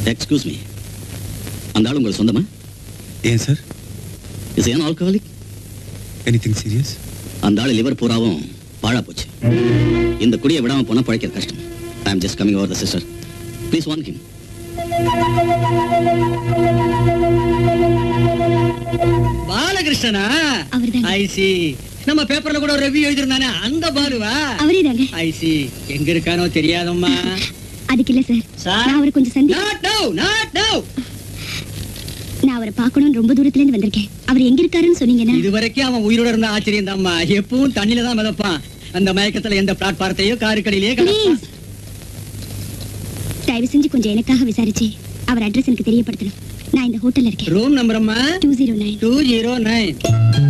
Excuse me அந்த ஆள் உங்களுக்கு சொந்தமா ஏன் sir is an alcoholic anything serious அந்த ஆள் லிவர் பூராவும் பாழா போச்சு இந்த குடியை விடாம போனா பழைக்கிறது கஷ்டம் I am just coming over the sister please want him பாலகிருஷ்ணனா அவர்தாங்க. ஐசி நம்ம பேப்பர்ல கூட ஒரு ரிவ்யூ எழுதிருந்தானே அந்த பாலுவா அவரே தாங்க ஐசி எங்க இருக்கானோ தெரியாதம்மா அதுக்கு இல்ல சார் சார் நான் அவரை கொஞ்சம் சந்தி நாட் நவ் நாட் நவ் நான் அவரை பார்க்கணும்னு ரொம்ப தூரத்துல இருந்து வந்திருக்கேன் அவர் எங்க இருக்காருன்னு சொன்னீங்கன்னா இது வரைக்கும் அவன் உயிரோட இருந்த ஆச்சரியம் தான்மா எப்பவும் தண்ணில தான் மிதப்பான் அந்த மயக்கத்துல எந்த பிளாட்பாரத்தையோ காருக்கடியிலேயே கிடப்பான் ப்ளீஸ் தயவு செஞ்சு கொஞ்சம் எனக்காக விசாரிச்சு அவர் அட்ரஸ் எனக்கு தெரியப்படுத்தணும் நான் இந்த ஹோட்டல்ல இருக்கேன் ரூம் நம்பர் அம்மா two zero nine two zero nine